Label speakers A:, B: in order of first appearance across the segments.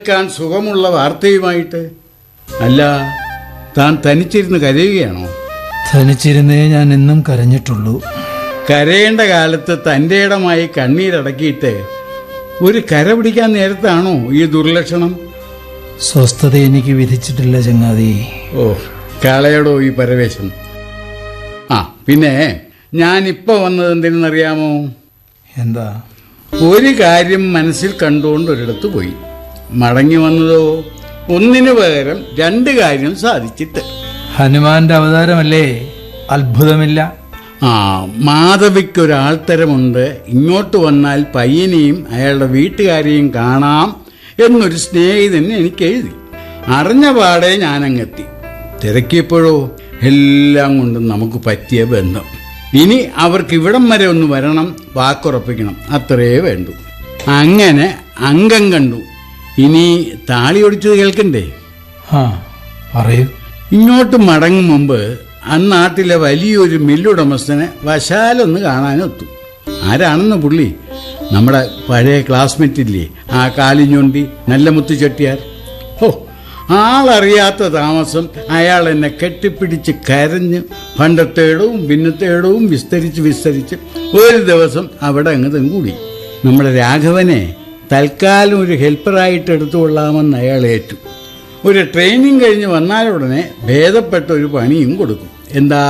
A: കേൾക്കാൻ സുഖമുള്ള വാർത്തയുമായിട്ട് അല്ല താൻ തനിച്ചിരുന്ന് കരയുകയാണോ
B: തനിച്ചിരുന്നേ ഞാൻ എന്നും കരഞ്ഞിട്ടുള്ളൂ
A: കരയേണ്ട കാലത്ത് തൻ്റെ ഇടമായി കണ്ണീരടക്കിയിട്ട് ഒരു കര പിടിക്കാൻ നേരത്താണോ ഈ ദുർലക്ഷണം
B: സ്വസ്ഥത എനിക്ക് വിധിച്ചിട്ടില്ല ചങ്ങാതി
A: ഓ കളയടോ ഈ പരവേശം ആ പിന്നെ ഞാനിപ്പോ വന്നത് എന്തിനെന്നറിയാമോ
B: എന്താ
A: ഒരു കാര്യം മനസ്സിൽ കണ്ടുകൊണ്ട് ഒരിടത്ത് പോയി മടങ്ങി വന്നതോ ഒന്നിനു പകരം രണ്ട് കാര്യം സാധിച്ചിട്ട്
B: ഹനുമാന്റെ അവതാരമല്ലേ അത്ഭുതമില്ല
A: ആ മാധവിക്കൊരാൾത്തരമുണ്ട് ഇങ്ങോട്ട് വന്നാൽ പയ്യനെയും അയാളുടെ വീട്ടുകാരെയും കാണാം എന്നൊരു സ്നേഹിതൻ എനിക്ക് എഴുതി അറിഞ്ഞ പാടെ ഞാനങ്ങെത്തി തിരക്കിയപ്പോഴോ എല്ലാം കൊണ്ടും നമുക്ക് പറ്റിയ ബന്ധം ഇനി അവർക്ക് ഇവിടം വരെ ഒന്ന് വരണം വാക്കുറപ്പിക്കണം അത്രേ വേണ്ടു അങ്ങനെ അംഗം കണ്ടു ഇനി താളി ഒടിച്ചത് കേൾക്കണ്ടേ
B: ആ പറയൂ
A: ഇങ്ങോട്ട് മടങ്ങും മുമ്പ് അന്നാട്ടിലെ വലിയൊരു മില്ലുടമസ്ഥനെ വശാലൊന്ന് കാണാനൊത്തു ആരാണെന്ന് പുള്ളി നമ്മുടെ പഴയ ക്ലാസ്മേറ്റ് ഇല്ലേ ആ കാലിഞ്ഞൊണ്ടി നല്ല മുത്തു ചെട്ടിയാർ ഓ ആളറിയാത്ത താമസം അയാൾ എന്നെ കെട്ടിപ്പിടിച്ച് കരഞ്ഞ് പണ്ടത്തേടവും പിന്നത്തേടവും വിസ്തരിച്ച് വിസ്തരിച്ച് ഒരു ദിവസം അവിടെ അങ്ങ് കൂടി നമ്മുടെ രാഘവനെ തൽക്കാലം ഒരു ഹെൽപ്പറായിട്ട് എടുത്തുകൊള്ളാമെന്ന് അയാൾ ഏറ്റു ഒരു ട്രെയിനിങ് കഴിഞ്ഞ് വന്നാലുടനെ ഭേദപ്പെട്ട ഒരു പണിയും കൊടുക്കും എന്താ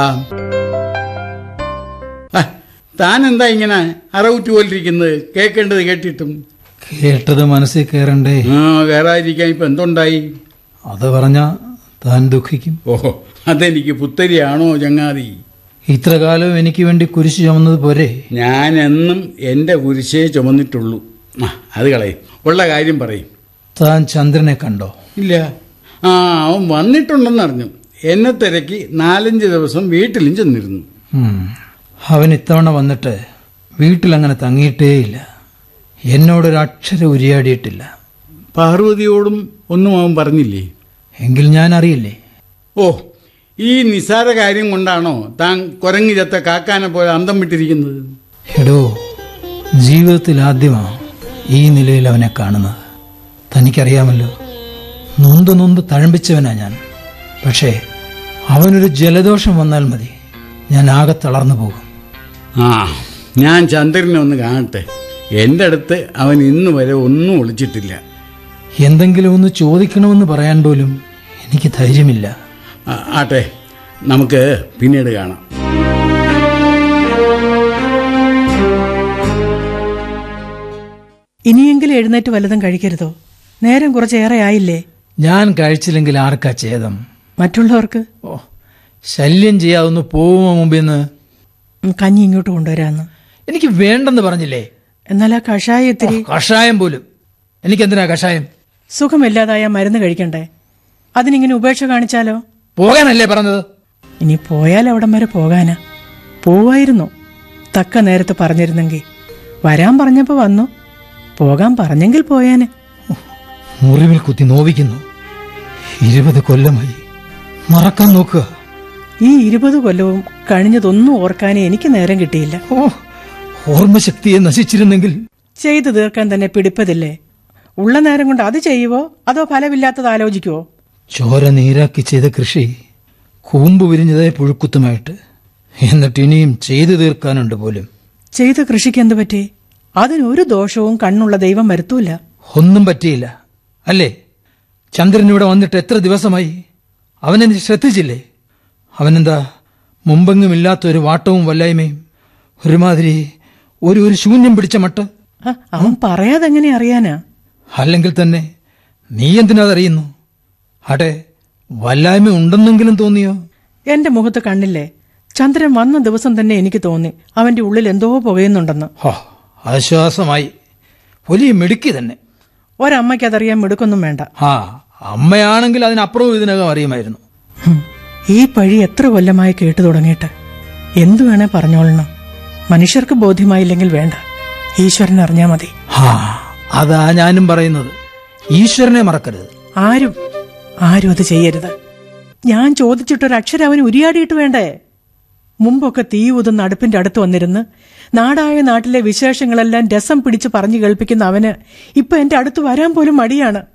A: ആ, താൻ എന്താ ഇങ്ങനെ അറവുറ്റ് പോലിരിക്കുന്നത് കേൾക്കേണ്ടത് കേട്ടിട്ടും
B: കേട്ടത് മനസ്സിൽ കയറണ്ടേ
A: ആ കയറാതിരിക്കാൻ ഇപ്പൊ എന്തുണ്ടായി
B: അത് പറഞ്ഞ താൻ ദുഃഖിക്കും
A: ഓഹോ അതെനിക്ക് പുത്തരിയാണോ ചങ്ങാതി
B: ഇത്ര കാലവും എനിക്ക് വേണ്ടി കുരിശ് ചുമന്നത് പോരെ
A: ഞാൻ എന്നും എന്റെ കുരിശേ ചുമന്നിട്ടുള്ളൂ ആ അത് കളയും ഉള്ള കാര്യം പറയും
B: താൻ ചന്ദ്രനെ കണ്ടോ
A: ഇല്ല ആ അവൻ വന്നിട്ടുണ്ടെന്നറിഞ്ഞു എന്നെ തിരക്കി നാലഞ്ച് ദിവസം വീട്ടിലും ചെന്നിരുന്നു
B: ഉം. അവൻ ഇത്തവണ വന്നിട്ട് വീട്ടിലങ്ങനെ തങ്ങിയിട്ടേയില്ല എന്നോടൊരു അക്ഷരം ഉരിയാടിയിട്ടില്ല
A: പാർവതിയോടും ഒന്നും അവൻ പറഞ്ഞില്ലേ
B: എങ്കിൽ ഞാൻ അറിയില്ലേ
A: ഓ ഈ നിസാര കാര്യം കൊണ്ടാണോ താൻ കുരങ്ങി ചത്ത കാക്കാനെ പോലെ അന്തം വിട്ടിരിക്കുന്നത്
B: എടോ ജീവിതത്തിൽ ആദ്യമാണ് ഈ നിലയിൽ അവനെ കാണുന്നത് തനിക്കറിയാമല്ലോ നൊന്ത് നൊന്ത് തഴമ്പിച്ചവനാ ഞാൻ പക്ഷേ അവനൊരു ജലദോഷം വന്നാൽ മതി ഞാൻ ആകെ തളർന്നു പോകും
A: ആ ഞാൻ ചന്ദ്രനെ ഒന്ന് കാണട്ടെ എന്റെ അടുത്ത് അവൻ ഇന്ന് വരെ ഒന്നും ഒളിച്ചിട്ടില്ല
B: എന്തെങ്കിലും ഒന്ന് ചോദിക്കണമെന്ന് പറയാൻ പോലും എനിക്ക് ധൈര്യമില്ല
A: ആ, ആട്ടെ നമുക്ക് പിന്നീട് കാണാം
C: ഇനിയെങ്കിലും എഴുന്നേറ്റ് വല്ലതും കഴിക്കരുതോ നേരം കുറച്ചേറെ ആയില്ലേ
B: ഞാൻ കഴിച്ചില്ലെങ്കിൽ ആർക്കാ ഛേദം
C: മറ്റുള്ളവർക്ക്
B: ഓ ശല്യം ചെയ്യാതൊന്ന് പോകുമോ മുമ്പിന്ന്
C: ഉം, കഞ്ഞി ഇങ്ങോട്ട് കൊണ്ടുവരാന്ന്
B: എനിക്ക് വേണ്ടെന്ന് പറഞ്ഞില്ലേ
C: എന്നാൽ ആ കഷായ ഇത്തിരി
B: കഷായം പോലും എനിക്കെന്തിനാ കഷായം
C: സുഖമില്ലാതായ മരുന്ന് കഴിക്കണ്ടേ അതിനിങ്ങനെ ഉപേക്ഷ കാണിച്ചാലോ
B: പോകാനല്ലേ പറഞ്ഞത്
C: ഇനി പോയാൽ അവിടം വരെ പോകാനാ പോവായിരുന്നു തക്ക നേരത്ത് പറഞ്ഞിരുന്നെങ്കിൽ വരാൻ പറഞ്ഞപ്പോ വന്നു പോകാൻ പറഞ്ഞെങ്കിൽ പോയാന്
B: മുറിവിൽ കുത്തി നോവിക്കുന്നു ഇരുപത് കൊല്ലമായി മറക്കാൻ നോക്കുക
C: ഈ ഇരുപത് കൊല്ലവും കഴിഞ്ഞതൊന്നും ഓർക്കാനേ എനിക്ക് നേരം കിട്ടിയില്ല
B: ഓ ഓർമ്മശക്തിയെ നശിച്ചിരുന്നെങ്കിൽ
C: ചെയ്തു തീർക്കാൻ തന്നെ പിടിപ്പതില്ലേ ഉള്ള നേരം കൊണ്ട് അത് ചെയ്യുവോ അതോ ഫലമില്ലാത്തത് ആലോചിക്കുവോ
B: ചോര നീരാക്കി ചെയ്ത കൃഷി കൂമ്പ് വിരിഞ്ഞതായ പുഴുക്കുത്തുമായിട്ട് എന്നിട്ട് ഇനിയും ചെയ്തു തീർക്കാനുണ്ട് പോലും
C: ചെയ്ത കൃഷിക്ക് എന്ത് പറ്റി അതിനൊരു ദോഷവും കണ്ണുള്ള ദൈവം വരുത്തൂല
B: ഒന്നും പറ്റിയില്ല അല്ലേ ചന്ദ്രൻ ഇവിടെ വന്നിട്ട് എത്ര ദിവസമായി അവനെന്നെ ശ്രദ്ധിച്ചില്ലേ അവനെന്താ മുമ്പെങ്ങും ഇല്ലാത്ത ഒരു വാട്ടവും വല്ലായ്മയും ഒരുമാതിരി ഒരു ഒരു ശൂന്യം പിടിച്ച മട്ട്
C: ആ, അവൻ പറയാതെ എങ്ങനെ അറിയാനാ
B: അല്ലെങ്കിൽ തന്നെ നീ എന്തിനതറിയുന്നു അടെ വല്ലായ്മ ഉണ്ടെന്നെങ്കിലും തോന്നിയോ
C: എന്റെ മുഖത്ത് കണ്ണില്ലേ ചന്ദ്രൻ വന്ന ദിവസം തന്നെ എനിക്ക് തോന്നി അവന്റെ ഉള്ളിൽ എന്തോ പുകയുന്നുണ്ടെന്ന്
B: ഹോ ആശ്വാസമായി വലിയ മിടുക്കി തന്നെ
C: ഒരമ്മയ്ക്ക് അതറിയാൻ മിടുക്കൊന്നും വേണ്ട
B: ആ അമ്മയാണെങ്കിൽ അതിനപ്പുറവും ഇതിനകം അറിയുമായിരുന്നു
C: ഹും, ഈ പഴി എത്ര കൊല്ലമായി കേട്ടു തുടങ്ങിയിട്ട് എന്തു വേണേ പറഞ്ഞോളണം മനുഷ്യർക്ക് ബോധ്യമായില്ലെങ്കിൽ വേണ്ട ഈശ്വരൻ അറിഞ്ഞാ മതി
B: ഹാ അതാ ഞാനും പറയുന്നത് ഈശ്വരനെ മറക്കരുത്
C: ആരും ആരും അത് ചെയ്യരുത് ഞാൻ ചോദിച്ചിട്ടൊരക്ഷരം അവന് ഉരിയാടിയിട്ട് വേണ്ടേ മുമ്പൊക്കെ തീ ഊതുന്ന അടുപ്പിന്റെ അടുത്ത് വന്നിരുന്ന് നാടായ നാട്ടിലെ വിശേഷങ്ങളെല്ലാം രസം പിടിച്ച് പറഞ്ഞു കേൾപ്പിക്കുന്ന അവന് ഇപ്പൊ എന്റെ അടുത്ത് വരാൻ പോലും മടിയാണ്